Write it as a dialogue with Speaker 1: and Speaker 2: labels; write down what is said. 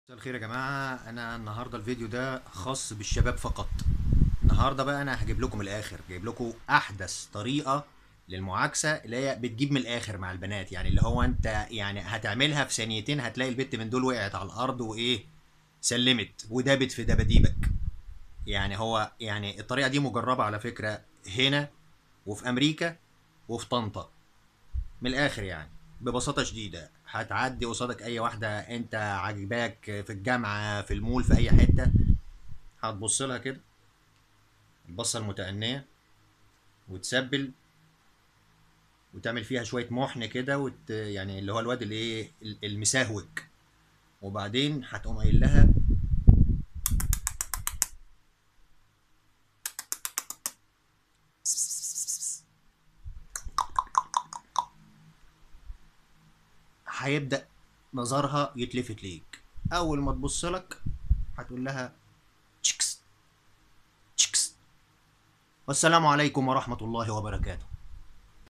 Speaker 1: مساء الخير يا جماعة أنا النهاردة الفيديو ده خاص بالشباب فقط النهاردة بقى أنا هجيب لكم الآخر جايب لكم أحدث طريقة للمعاكسة اللي هي بتجيب من الآخر مع البنات يعني اللي هو أنت يعني هتعملها في ثانيتين هتلاقي البت من دول وقعت على الأرض وإيه سلمت ودابت في دباديبك يعني هو يعني الطريقة دي مجربة على فكرة هنا وفي أمريكا وفي طنطا من الاخر يعني ببساطه شديده هتعدي قصادك اي واحده انت عاجباك في الجامعه في المول في اي حته هتبص لها كده البصه المتأنية وتسبل وتعمل فيها شويه محن كده وت... يعني اللي هو الواد اللي ايه المساهوج وبعدين هتقوم قايل لها هيبدأ نظرها يتلفت ليك أول ما تبص لك هتقول لها تشكس تشكس والسلام عليكم ورحمة الله وبركاته